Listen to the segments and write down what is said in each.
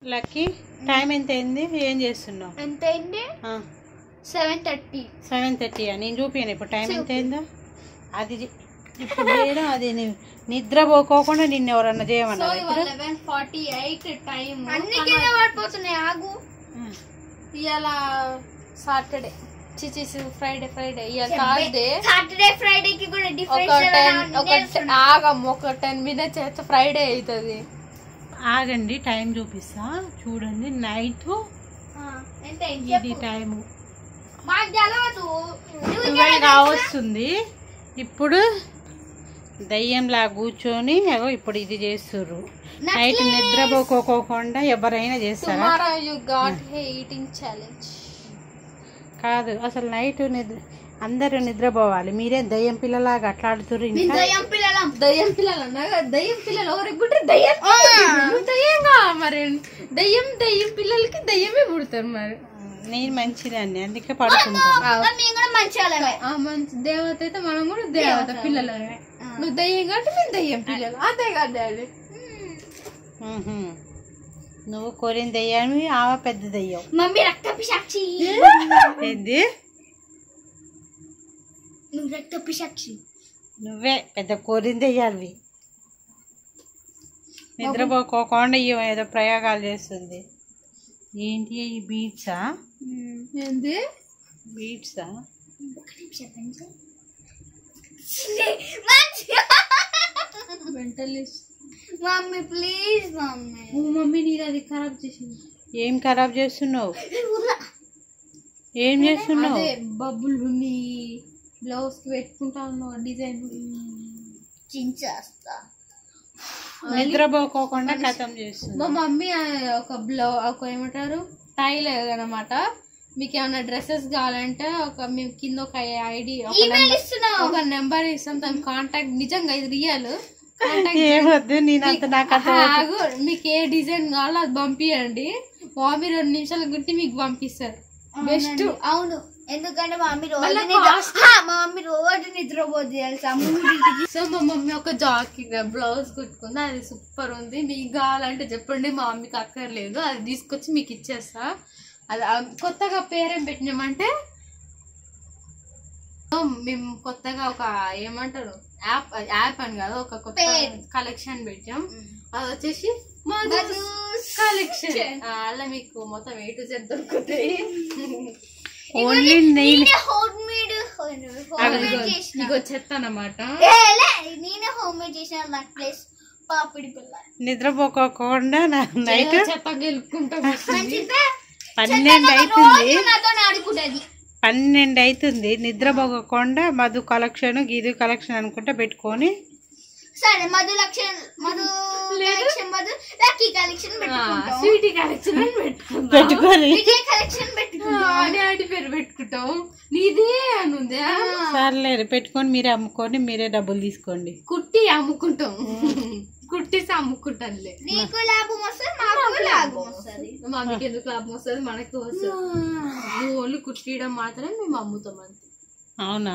Lucky time ఎంత అయింది ఏం చేస్తున్నావు ఎంత అయింది ఆ, సెవెన్ థర్టీ సెవెన్ థర్టీ నేను చూపియాను ఇప్పుడు టైం ఎంత అయిందో అది చే- ఇప్పుడు చేయడం అది ని- నిద్రపోకోకుండా నిన్ను ఎవరన్నా సో చేయమన్నారు ఇవాళ ఇప్పుడు లెవెన్ ఫార్టీ ఎయిట్ టైం అన్ని కింద పడిపోతున్నాయి ఆగు ఇవాళ సాటర్డే చిచి ఫ్రైడే ఫ్రైడే ఇవాళ థర్స్డే సాటర్డే ఫ్రైడే కి కూడా ఒక డిఫరెన్స్ టెన్ ఒక ఆగం ఒక టెన్ మినిట్స్ అయితే ఫ్రైడే అవుతుంది ఆగండి టైం చూపిస్తా చూడండి నైట్ ఎంత ఇది టైము మాకు తెలవదు నువ్వు ట్వెల్వ్ కావస్తుంది ఇప్పుడు దయ్యంలా కూర్చొని అగో ఇప్పుడు ఇది చేస్తుర్రు నైట్ నిద్రపోకోకుండా ఎవరైనా చేస్తారా tomorrow you got hey eating challenge కాదు అసలు నైట్ నిద్ర అందరూ నిద్రపోవాలి మీరే దయ్యం పిల్లలాగా అట్లా ఆడుతుర్రు ఇంకా దయ్యం పిల్లలం దయ్యం పిల్లలు అన్నా కదా, దయ్యం పిల్లలు ఎవరికి పుట్టారు దయ్యం నువ్వు దయ్యంగా మరి దయ్యం దయ్యం పిల్లలకి దయ్యమే పుడతారు మరి నేను మంచిదాన్ని అందుకే పడుకుంటాను మరి మేము కూడా మంచి వాళ్ళమే ఆ మంచి దేవత అయితే మనం కూడా దేవత పిల్లలమే నువ్వు దయ్యం కాబట్టి మేము దయ్యం పిల్లలు అంతే కదా డాడీ మ్హూ. నువ్వు కోరిన దయ్యాన్ని ఆమె పెద్ద దయ్యం మమ్మీ రక్త సాక్షి ఏంది నువ్వు రక్త సాక్షి నువ్వే పెద్ద కోరిన దయ్యాలివి నిద్రపోకోకుండా ఈమె ఏదో ప్రయోగాలు చేస్తుంది ఏంటి ఈ బీట్సా ఏంది బీట్సా మెంటలిస్ట్ మమ్మీ ప్లీజ్ మమ్మీ ఓ మమ్మీ నీరు అది ఖరాబ్ చేసింది ఏం ఖరాబ్ చేస్తున్నావు ఏం చేస్తున్నావు అదే బబ్బులు ఉన్ని బ్లౌజ్ కి పెట్టుకుంటా ఉన్నావు డిజైన్ చించేస్తా నిద్రపోకోకుండా కథం చేస్తుంది మా మమ్మీ ఆ ఒక బ్లౌ ఒక ఏమంటారు టైలర్ అనమాట మీకు ఏమైనా డ్రెస్సెస్ కావాలంటే ఒక మేము కింద ఒక ఐడి ఒక ఈమెయిల్ నెంబర్ ఇస్తున్నావు ఒక నెంబర్ ఇస్తాం తన కాంటాక్ట్ నిజంగా ఇది రియల్ కాంటాక్ట్ ఏమొద్దు నేనంత నాకు అంత ఆగు మీకు ఏ డిజైన్ కావాలో అది పంపియండి మమ్మీ రెండు నిమిషాల గుట్టి మీకు పంపిస్తారు బెస్ట్ అవును ఎందుకంటే మా మమ్మీ రోజు మళ్ళా నిద్ర cost- హా, మా మమ్మీ రోజు నిద్రపోద్ది తెలుసా మూడింటికి సో మా మమ్మీ ఒక జాకెట్ బ్లౌజ్ కుట్టుకుంది అది సూపర్ ఉంది మీకు కావాలంటే చెప్పండి మా మమ్మీకి అక్కర్లేదు అది తీసుకొచ్చి మీకు ఇచ్చేస్తా అది ఆ కొత్తగా పేరేం పెట్టినామంటే మేము కొత్తగా ఒక ఏమంటారు యాప్ యాప్ అని కాదు ఒక కొత్త పేరు. కలెక్షన్ పెట్టాం అది వచ్చేసి కలెక్షన్ అలా మీకు మొత్తం ఏ టు జెడ్ దొరుకుతాయి ఓన్లీ నేను నేనే హోమ్ మేడ్ హోమ్ మేడ్ చేసిన నీకు చెత్త అన్నమాట ఏ, లే, నేనే హోమ్ మేడ్ చేసిన నెక్లెస్ పాపిడి పిల్ల నిద్రపోకోకుండా నా నైట్ చెత్త గెలుపుకుంటాం మంచిదా పన్నెండు అవుతుంది రోజు నాతో ఆడుకుంటది పన్నెండు అవుతుంది నిద్రపోకోకుండా మధు కలెక్షన్ గీదు కలెక్షన్ అనుకుంటా పెట్టుకొని సరే మధు లక్ష్యం Madhu collection Madhu lucky collection పెట్టుకుంటాం స్వీటీ కలెక్షన్ అని పెట్టుకుంటాం పెట్టుకొని విజయ్ కలెక్షన్ పెట్టుకుంటాం డాడీ పేరు పెట్టుకుంటాం నీదే అని ఉందా సర్లేరు పెట్టుకొని మీరే అమ్ముకొని మీరే డబ్బులు తీసుకోండి కుట్టి అమ్ముకుంటాం కుట్టిసి అమ్ముకుంటానులే నీకు లాభం వస్తుంది మాకు లాభం వస్తుంది మమ్మీకి ఎందుకు లాభం వస్తుంది మనకి వస్తుంది నువ్వు ఓన్లీ కుట్టియడం మాత్రమే మేము అమ్ముతాం అంతే అవునా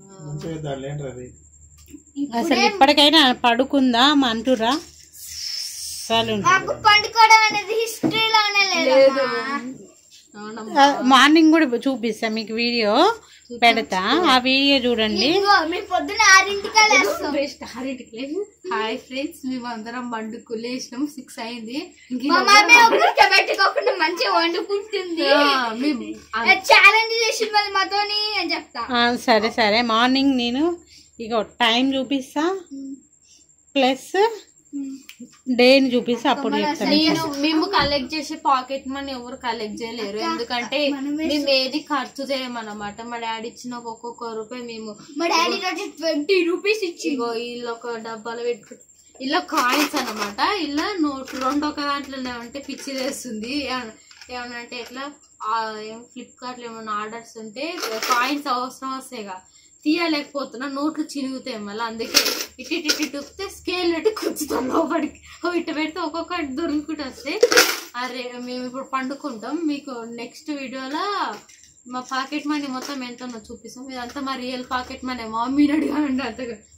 అసలు ఇప్పటికైనా పడుకుందాం అంటురా చాలు మాకు పండుకోవడం అనేది హిస్టరీలోనే లేదు అవునమ్మా. మార్నింగ్ కూడా చూపిస్తా మీకు వీడియో పెడతా ఆ వీడియో చూడండి ఇదిగో మేము పొద్దున ఆరింటికే లేస్తాం బెస్ట్ హారిటికి హాయ్ ఫ్రెండ్స్ మేము అందరం బండుకు లేచినాం సిక్స్ అయింది ఇంక మా ఈరోజు మమ్మీ ఒక్కరికే పెట్టుకోకుండా మంచిగా వండుకుంటుంది ఆ, మేము ఛాలెంజ్ చేసి మళ్ళీ మాతోని అని చెప్తా ఆ, సరే సరే మార్నింగ్ నేను ఇక టైం చూపిస్తా ప్లస్ డేని చూపిస్తా అప్పుడు చెప్తాను నేను మేము కలెక్ట్ చేసే పాకెట్ మనీ ఎవరు కలెక్ట్ చేయలేరు ఎందుకంటే మేము ఏది ఖర్చు చేయమన్నమాట మా డాడీ ఇచ్చిన ఒక్కొక్క రూపాయి మేము మా డాడీ రోజు ట్వంటీ రూపీస్ ఇచ్చి ఇగో ఇలా ఒక డబ్బాలో పెట్టుకు ఇలా కాయిన్స్ అన్నమాట ఇలా నోట్ రెండు ఒక దాంట్లో ఉంటే పిచ్చి వేస్తుంది ఏమన్నా అంటే ఎట్లా ఫ్లిప్కార్ట్ లో ఏమన్నా ఆర్డర్స్ ఉంటే కాయిన్స్ అవసరం వస్తాయిగా తీయలేకపోతున్నా నోట్లు చినుగుతాయి మళ్ళీ అందుకే ఇటు ఇటు ఇటు తుప్పితే స్కేల్ పెట్టి కూర్చుతాం లోపలికి ఓ ఇటు పెడితే ఒక్కొక్కటి దొరుకుకుంటూ వస్తాయి అరే మేము ఇప్పుడు పండుకుంటాం మీకు నెక్స్ట్ వీడియోలో మా పాకెట్ మనీ మొత్తం ఎంతనో చూపిస్తాం ఇదంతా మా రియల్ పాకెట్ మనీ మమ్మీని అడిగానండి అంతగా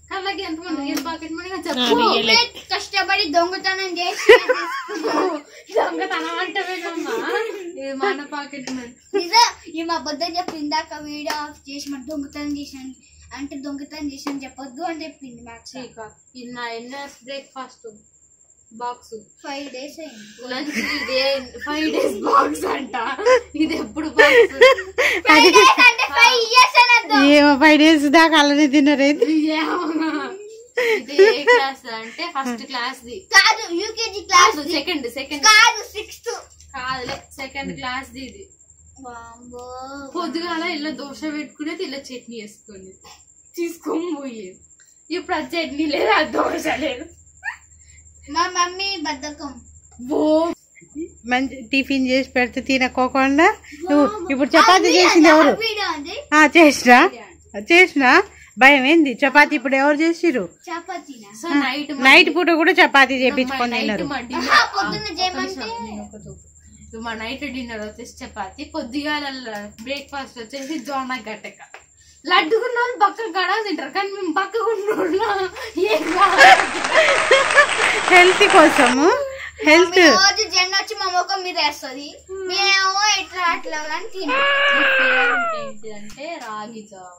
కళ్ళకి ఎంత మంది పాకెట్ మనీ ఆ, చెప్పు రియలే. కష్టపడి దొంగతనం చేసి దొంగతనం అంటే వేణమ్మా. ఇది మన పాకెట్ మనీ నిజం ఈ మా అబద్ధం చెప్పి ఇందాక వీడియో ఆఫ్ చేసి మరి దొంగతనం చేశాను అంటే దొంగతనం చేశాను చెప్పొద్దు అని చెప్పింది మా చీక ఇది నా ఎన్నో బ్రేక్ఫాస్ట్ బాక్స్ ఫైవ్ డేస్ అయింది లంచ్ ఇదే ఫైవ్ డేస్ బాక్స్ అంట ఇది ఎప్పుడు బాక్స్ ఫైవ్ డేస్ అంటే ఫైవ్ ఇయర్స్ అని అర్థం ఏమో ఫైవ్ డేస్ దాకా అలానే తిన్నారైతే ఇది ఏ క్లాస్ అంటే ఫస్ట్ క్లాస్ ది కాదు యూకేజీ క్లాస్ కాదు సెకండ్ సెకండ్ కాదు సిక్స్త్ కాదులే సెకండ్ క్లాస్ ది ఇది పొద్దుగాల ఇలా దోశ పెట్టుకునేది ఇలా చట్నీ వేసుకుని తీసుకొని పోయేది ఇప్పుడు ఆ చట్నీ లేదు ఆ దోశ లేదు మా మమ్మీ బద్ధకం ఓ మంచి టిఫిన్ చేసి పెడితే తినకోకుండా నువ్వు ఇప్పుడు చపాతీ చేసింది ఎవరు వీడియో ఉంది ఆ చేసినా చేసినా భయం ఏంది చపాతీ ఇప్పుడు ఎవరు చేసిరు చపాతీనా సో నైట్ నైట్ పూట కూడా చపాతీ చేపించుకొని నైట్ తిన్నారు మా ఆహా, డిన్నర్ పొద్దున్న చేయమంటే ఇప్పుడు మా నైట్ డిన్నర్ వచ్చేసి చపాతి పొద్దుగాల బ్రేక్ఫాస్ట్ వచ్చేసి జొన్న గట్టక లడ్డుకున్న వాళ్ళు పక్క గడ తింటారు కానీ మేము పక్క ఉన్న ఏం కావాలి? హెల్త్ కోసము హెల్త్ మీ రోజు జెండా వచ్చి మా ముఖం మీద వేస్తుంది మేమేమో ఇట్లా అట్లా కానీ తిన మీ ఫేవరెట్ ఏంటిదంటే రాగి జావ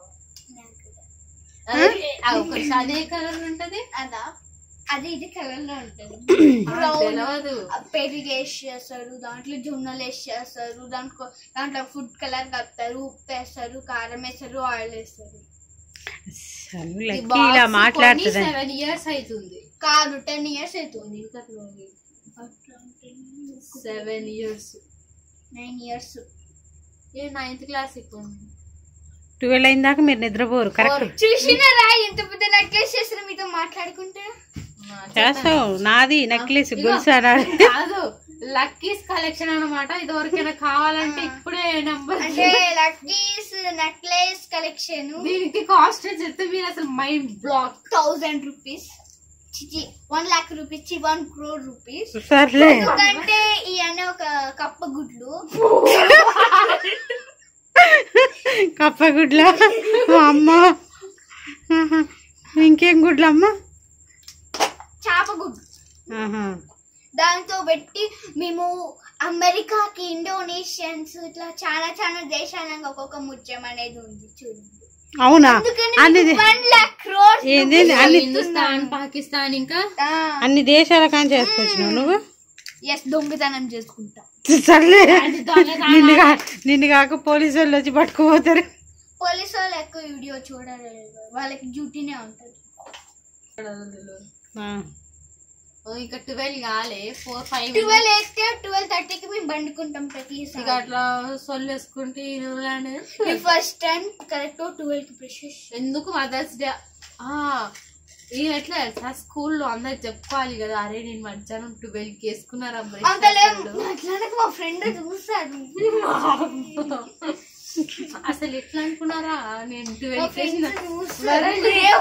అదే ఆ ఒకటి అదే కలర్ ఉంటది అదా అది ఇది కలర్ లో ఉంటది ఆ, తెలియదు ఆ పెరుగు వేసి చేస్తారు దాంట్లో జొన్నలు వేసి చేస్తారు దాంట్లో దాంట్లో ఫుడ్ కలర్ కలుపుతారు ఉప్పు వేస్తారు కారం వేస్తారు ఆయిల్ వేస్తారు అసలు లక్కీ ఇలా మాట్లాడుతుంది సెవెన్ ఇయర్స్ అవుతుంది కాదు టెన్ ఇయర్స్ అవుతుంది సెవెన్ ఇయర్స్ నైన్ ఇయర్స్ ఏ నైన్త్ క్లాస్ ఇప్పుడు ట్వెల్వ్ అయిన దాకా మీరు నిద్రపోరు కరెక్ట్ చూసినారా ఎంత పెద్ద నెక్లెస్ చేస్తారు మీతో మాట్లాడుకుంటే చేస్తావు నాది నెక్లెస్ గొలుసు అన్నాడు కాదు లక్కీస్ కలెక్షన్ అన్నమాట ఇది ఎవరికైనా కావాలంటే ఇప్పుడే నంబర్ అంటే లక్కీస్ నెక్లెస్ కలెక్షన్ దీనికి కాస్ట్ చెప్తే మీరు అసలు మైండ్ బ్లాక్ థౌజండ్ రూపీస్ చిచి వన్ లాక్ రూపీస్ చి వన్ క్రోర్ రూపీస్ సర్లే ఎందుకంటే ఇవన్నీ ఒక కప్ప గుడ్లు కప్పగుడ్ల అమ్మ ఇంకేం గుడ్లు అమ్మ చేప గుడ్లు ఆహా. దాంతో పెట్టి మేము అమెరికాకి ఇండోనేషియన్స్ ఇట్లా చాలా చాలా దేశాలకు ఒక్కొక్క ముత్యం అనేది ఉంది చూడండి అవునా అందుకని అన్ని వన్ లాక్ క్రోర్ ఏంది అన్ని హిందుస్థాన్ పాకిస్తాన్ ఇంకా అన్ని దేశాల కానీ చేసుకొచ్చినావు నువ్వు ఎస్ దొంగతనం చేసుకుంటా సర్లే అది దొంగతనం. నిన్ను కా నిన్ను కాక పోలీసు వాళ్ళు వచ్చి పట్టుకుపోతారు పోలీసు వాళ్ళు ఎక్కువ వీడియో చూడలేదు వాళ్ళకి డ్యూటీనే ఉంటుంది ఆ. ఓ, ఇంకా ట్వెల్వ్ కాలే ఫోర్ ఫైవ్ ట్వెల్వ్ ఎక్కితే ట్వెల్వ్ థర్టీకి మేము బండుకుంటాం ఇక ప్రతిసారి అట్లా సొల్లేసుకుంటే మీ ఫస్ట్ టైం కరెక్ట్ ట్వెల్వ్ కి బ్రష్ ఎందుకు మదర్స్ డే ఆ ఈ ఎట్లా తెలుసా స్కూల్లో అందరికి చెప్పాలి కదా అరే నేను మధ్యాహ్నం ట్వెల్వ్ కి వేసుకున్నారా అంతలే బ్రేక్ అట్లానే మా ఫ్రెండ్ చూసాడు అసలు ఎట్లా అనుకున్నారా నేను మా ట్వెల్వ్ ఫ్రెండ్స్ చూసారు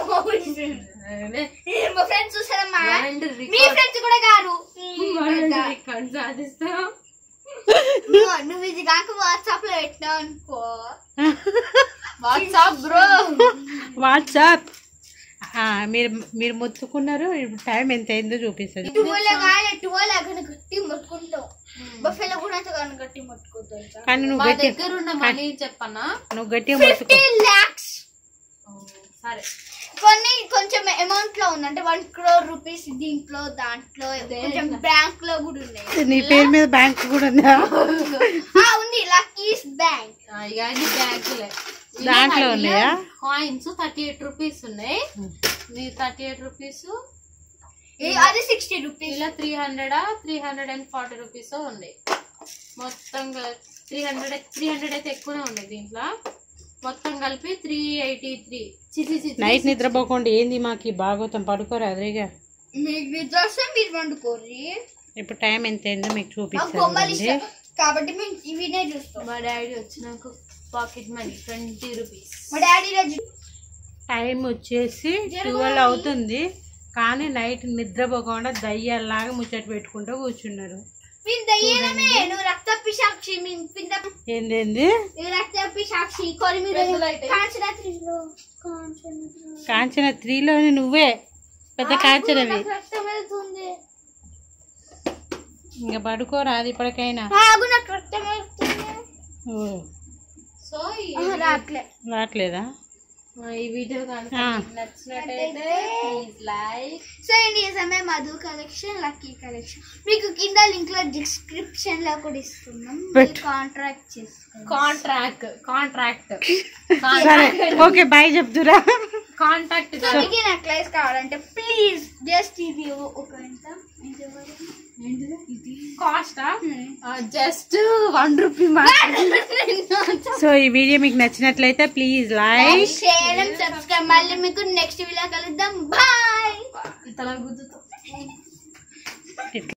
మా ఫ్రెండ్స్ చూసారమ్మా మీ ఫ్రెండ్స్ కూడా కాదు సాధిస్తా నువ్వు నువ్వు ఇది కాక వాట్సాప్ లో పెట్టినావు అనుకో వాట్సాప్ బ్రో వాట్సాప్ ఆ, మీరు మీరు మొత్తుకున్నారు ఇప్పుడు టైం ఎంత అయిందో చూపిస్తుంది ట్వెల్వ్ కానీ ట్వెల్వ్ అక్కడ గట్టి మొత్తుకుంటావు బఫెలో కూడా అంత కానీ గట్టి మొత్తుకుంటావు కానీ నువ్వు మా గట్టి దగ్గర ఉన్న మనీ చెప్పన్నా నువ్వు గట్టిగా మొత్తుకో ఫిఫ్టీ లాక్స్ ఓ, సరే కొన్ని కొంచెం అమౌంట్ లో ఉంది అంటే వన్ క్రోర్ రూపీస్ దీంట్లో దాంట్లో కొంచెం బ్యాంక్ లో కూడా ఉన్నాయి నీ పేరు మీద బ్యాంక్ కూడా ఉందా ఆ, ఉంది లక్కీస్ బ్యాంక్ ఆ, ఇక అన్ని బ్యాగులే దాంట్లో ఉన్నాయా? కాయిన్స్ థర్టీ ఎయిట్ రూపీస్ ఉన్నాయి థర్టీ ఎయిట్ రూపీస్ అది సిక్స్టీ రూపీస్ ఇలా three hundred three hundred and forty rupees ఉన్నాయి మొత్తం త్రీ హండ్రెడ్ త్రీ హండ్రెడ్ అయితే ఎక్కువనే ఉన్నాయి దీంట్లో మొత్తం కలిపి త్రీ ఎయిటీ త్రీ చిచి చిచి నైట్ నిద్రపోకుండా ఏంది మాకు ఈ భాగవతం పడుకోరు అదేగా మీకు నిద్ర వస్తే మీరు వండుకోర్రి ఇప్పుడు టైం ఎంత అయిందో మీకు మాకు బొమ్మలు చూపిస్తాను ఇష్టం కాబట్టి మేము ఇవినే చూస్తాం మా డాడీ వచ్చినాక పాకెట్ మనీ ట్వంటీ రూపీస్ మా డాడీ రోజు టైం వచ్చేసి ట్వెల్వ్ అవుతుంది కానీ నైట్ నిద్రపోకుండా దయ్యాల్లాగా ముచ్చట పెట్టుకుంటూ కూర్చున్నారు పింద ఈయనమే నువ్వు రక్తపి సాక్షి మీ పింద ఏందేంది నువ్వు రక్తపి సాక్షి కొరిమి పెద్దలు అయితే. కాంచరాత్రిలో కాంచరాత్రిలో కాంచన త్రీలోని నువ్వే పెద్ద కాంచనవి నాకు రక్తం వెళ్తుంది ఇంకా పడుకోరా అది ఇప్పటికైనా ఆగు నాకు రక్తం వెళ్తుంది ఓ, సో ఈ- ఆహా, రాట్లే రావట్లేదా ఈ వీడియో కనుక ఆ. మీకు నచ్చినట్టయితే ప్లీజ్ లైక్ సో ఇది నిజమే మధు కలెక్షన్ లక్కీ కలెక్షన్ మీకు కింద లింక్ లో డిస్క్రిప్షన్ లో కూడా ఇస్తున్నాం మీరు కాంట్రాక్ట్ చేసుకోండి కాంట్రాక్ట్ కాంట్రాక్ట్ సరే ఓకే బాయ్ చెప్తురా కాంటాక్ట్ సో మీకు నెక్లెస్ కావాలంటే ప్లీజ్ జస్ట్ ఇది ఒక ఎంత ఎంత వరకు? Cost just one rupee so ఈ వీడియో మీకు నచ్చినట్లయితే please like share and subscribe మళ్ళీ మీకు నెక్స్ట్ వీడియో కలుద్దాం బాయ్ తల గుద్దుతో